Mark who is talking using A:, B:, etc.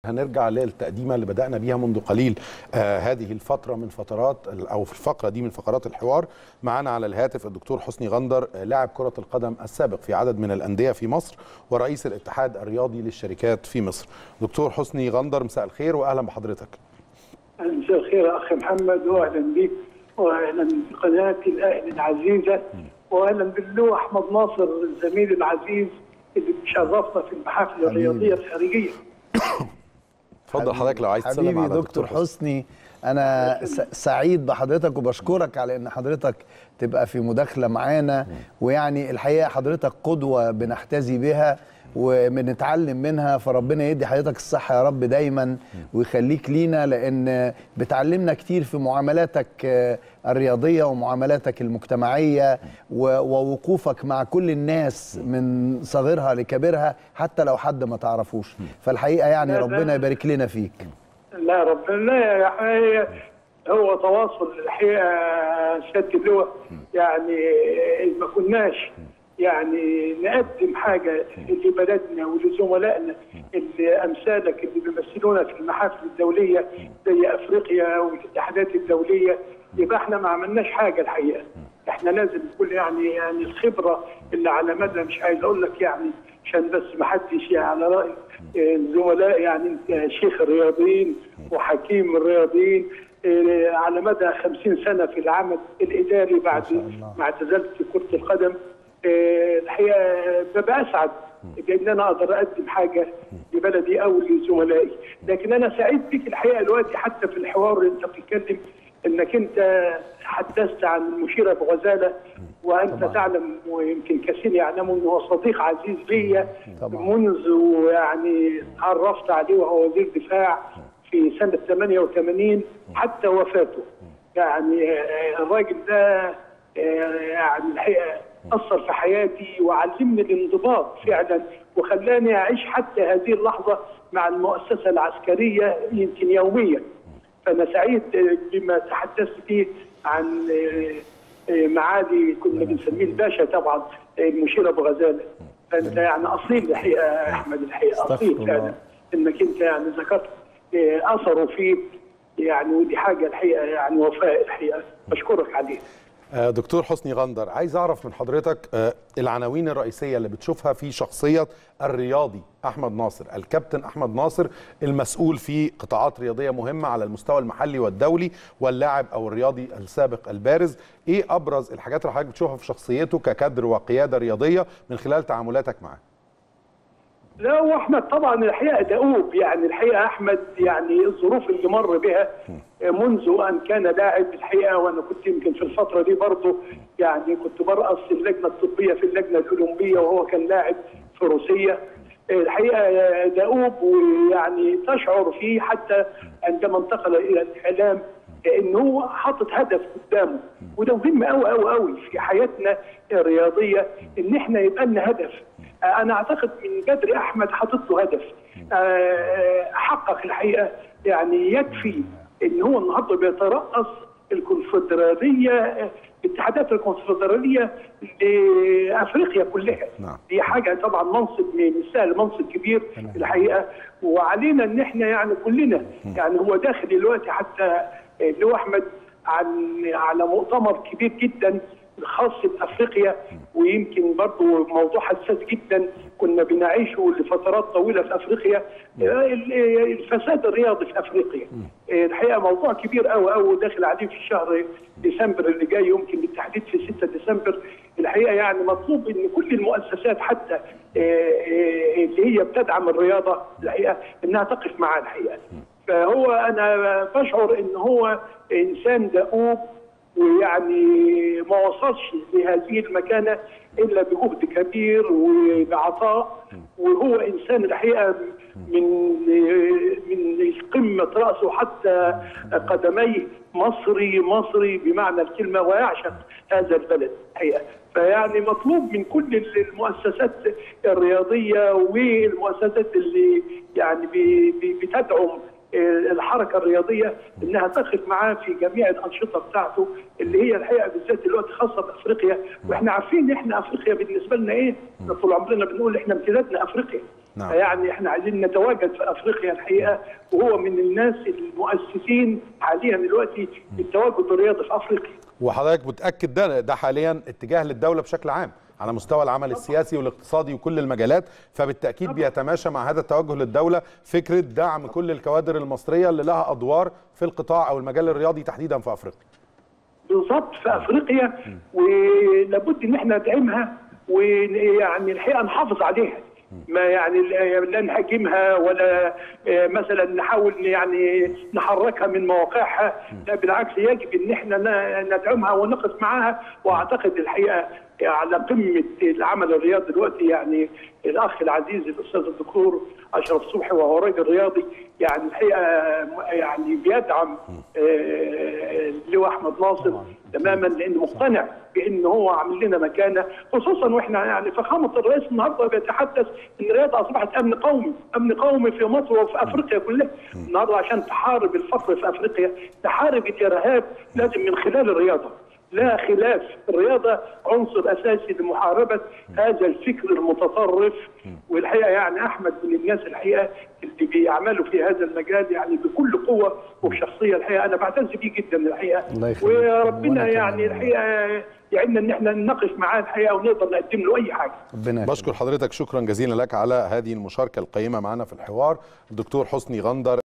A: هنرجع للتقديمه اللي بدانا بيها منذ قليل آه هذه الفتره من فترات او في الفقره دي من فقرات الحوار معانا على الهاتف الدكتور حسني غندر آه لاعب كره القدم السابق في عدد من الانديه في مصر ورئيس الاتحاد الرياضي للشركات في مصر دكتور حسني غندر مساء الخير واهلا بحضرتك
B: مساء الخير يا اخي محمد واهلا بك واهلا بقناه الاهل العزيزه واهلا باللو احمد ناصر الزميل العزيز اللي بيشرفنا في المحافل الرياضيه الخارجيه
A: اتفضل حضرتك لو عايز تسلم
C: حبيبي
A: على
C: دكتور حسني انا س- سعيد بحضرتك وبشكرك على ان حضرتك تبقى في مداخله معانا ويعني الحقيقه حضرتك قدوه بنحتذي بها وبنتعلم منها فربنا يدي حضرتك الصحه يا رب دايما ويخليك لينا لان بتعلمنا كتير في معاملاتك آه، الرياضيه ومعاملاتك المجتمعيه و- ووقوفك مع كل الناس من صغيرها لكبيرها حتى لو حد ما تعرفوش فالحقيقه يعني
B: لا، لا.
C: ربنا يبارك لنا فيك
B: لا ربنا لا يا حقيقة هو تواصل الحقيقه سياده اللواء يعني ما كناش يعني نقدم حاجه لبلدنا ولزملائنا اللي امثالك اللي بيمثلونا في المحافل الدوليه زي افريقيا والاتحادات الدوليه يبقى احنا ما عملناش حاجه الحقيقه احنا لازم نقول يعني يعني الخبره اللي على مدى مش عايز اقول لك يعني عشان بس ما حدش يعني على راي الزملاء يعني انت شيخ الرياضيين وحكيم الرياضيين إيه، على مدى 50 سنه في العمل الاداري بعد ما اعتزلت كره القدم إيه، الحقيقه ببقى اسعد بان انا اقدر اقدم حاجه لبلدي او لزملائي لكن انا سعيد بك الحقيقه دلوقتي حتى في الحوار اللي انت بتتكلم انك انت حدثت عن المشير ابو غزاله وانت
C: طبعاً.
B: تعلم ويمكن كثير يعلموا انه هو صديق عزيز ليا
C: طبعاً.
B: منذ يعني تعرفت عليه وهو وزير دفاع في سنه 88 حتى وفاته يعني آه، الراجل ده آه، يعني الحقيقه اثر في حياتي وعلمني الانضباط فعلا وخلاني اعيش حتى هذه اللحظه مع المؤسسه العسكريه يمكن يوميا فانا سعيد بما تحدثت فيه عن معالي كنا بنسميه الباشا طبعا المشير ابو غزاله فانت يعني اصيل الحقيقه يا احمد الحقيقه
C: استغفر
B: اصيل
C: الله.
B: فعلا انك انت يعني ذكرت اثره فيك يعني ودي حاجه الحقيقه يعني وفاء الحقيقه بشكرك عليه
A: آه، دكتور حسني غندر عايز اعرف من حضرتك آه، العناوين الرئيسيه اللي بتشوفها في شخصيه الرياضي احمد ناصر الكابتن احمد ناصر المسؤول في قطاعات رياضيه مهمه على المستوى المحلي والدولي واللاعب او الرياضي السابق البارز ايه ابرز الحاجات اللي حضرتك بتشوفها في شخصيته ككادر وقياده رياضيه من خلال تعاملاتك معاه
B: لا هو احمد طبعا الحقيقه دؤوب يعني الحقيقه احمد يعني الظروف اللي مر بها منذ ان كان لاعب الحقيقه وانا كنت يمكن في الفتره دي برضه يعني كنت برأس اللجنه الطبيه في اللجنه الاولمبيه وهو كان لاعب في روسيا الحقيقه دؤوب ويعني تشعر فيه حتى عندما انتقل الى الاعلام انه حاطط هدف قدامه وده مهم قوي قوي قوي في حياتنا الرياضيه ان احنا يبقى لنا هدف انا اعتقد من بدري احمد حاطط له هدف آه، حقق الحقيقه يعني يكفي ان هو النهارده بيترأس الكونفدراليه اتحادات الكونفدراليه لافريقيا كلها
A: نعم.
B: دي حاجه طبعا منصب مش سهل منصب كبير الحقيقه وعلينا ان احنا يعني كلنا يعني هو داخل دلوقتي حتى اللي هو احمد عن على مؤتمر كبير جدا خاص بافريقيا ويمكن برضه موضوع حساس جدا كنا بنعيشه لفترات طويله في افريقيا الفساد الرياضي في افريقيا الحقيقه موضوع كبير قوي قوي داخل عليه في شهر ديسمبر اللي جاي يمكن بالتحديد في 6 ديسمبر الحقيقه يعني مطلوب ان كل المؤسسات حتى آه، آه، اللي هي بتدعم الرياضه الحقيقه انها تقف معاه الحقيقه فهو انا بشعر ان هو انسان دؤوب ويعني ما وصلش لهذه المكانه الا بجهد كبير وبعطاء وهو انسان الحقيقه من من قمه راسه حتى قدميه مصري مصري بمعنى الكلمه ويعشق هذا البلد الحقيقه فيعني مطلوب من كل المؤسسات الرياضيه والمؤسسات اللي يعني بي- بي- بتدعم الحركه الرياضيه انها تقف معاه في جميع الانشطه بتاعته اللي هي الحقيقه بالذات دلوقتي خاصه بافريقيا واحنا عارفين ان احنا افريقيا بالنسبه لنا ايه؟ احنا طول عمرنا بنقول احنا امتدادنا افريقيا
A: نعم.
B: يعني احنا عايزين نتواجد في افريقيا الحقيقه وهو من الناس المؤسسين حاليا دلوقتي للتواجد الرياضي في افريقيا
A: وحضرتك متاكد ده ده حاليا اتجاه للدوله بشكل عام على مستوى العمل السياسي والاقتصادي وكل المجالات فبالتاكيد بيتماشى مع هذا التوجه للدوله فكره دعم كل الكوادر المصريه اللي لها ادوار في القطاع او المجال الرياضي تحديدا في افريقيا
B: بالظبط في افريقيا ولابد ان احنا ندعمها ويعني الحقيقه نحافظ عليها ما يعني لا نهاجمها ولا آه، مثلا نحاول يعني نحركها من مواقعها لا بالعكس يجب ان احنا ن- ندعمها ونقف معاها واعتقد الحقيقه على قمه العمل الرياضي دلوقتي يعني الاخ العزيز الاستاذ الدكتور اشرف صبحي وهو راجل رياضي يعني الحقيقه يعني بيدعم آه، اللواء احمد ناصر تماما لانه مقتنع بان هو عامل لنا مكانه خصوصا واحنا يعني فخامه الرئيس النهارده بيتحدث ان الرياضه اصبحت امن قومي، امن قومي في مصر وفي افريقيا كلها. النهارده عشان تحارب الفقر في افريقيا، تحارب الارهاب لازم من خلال الرياضه. لا خلاف الرياضة عنصر أساسي لمحاربة هذا الفكر المتطرف والحقيقة يعني أحمد من الناس الحقيقة اللي بيعملوا في هذا المجال يعني بكل قوة وبشخصية الحقيقة أنا بعتز بيه جدا الحقيقة
C: الله يخليك.
B: وربنا
C: وأنا
B: يعني
C: كمان.
B: الحقيقة يعيننا إن احنا نقف معاه الحقيقة ونقدر نقدم له أي حاجة
C: ربنا
A: بشكر حضرتك شكرا جزيلا لك على هذه المشاركه القيمه معنا في الحوار الدكتور حسني غندر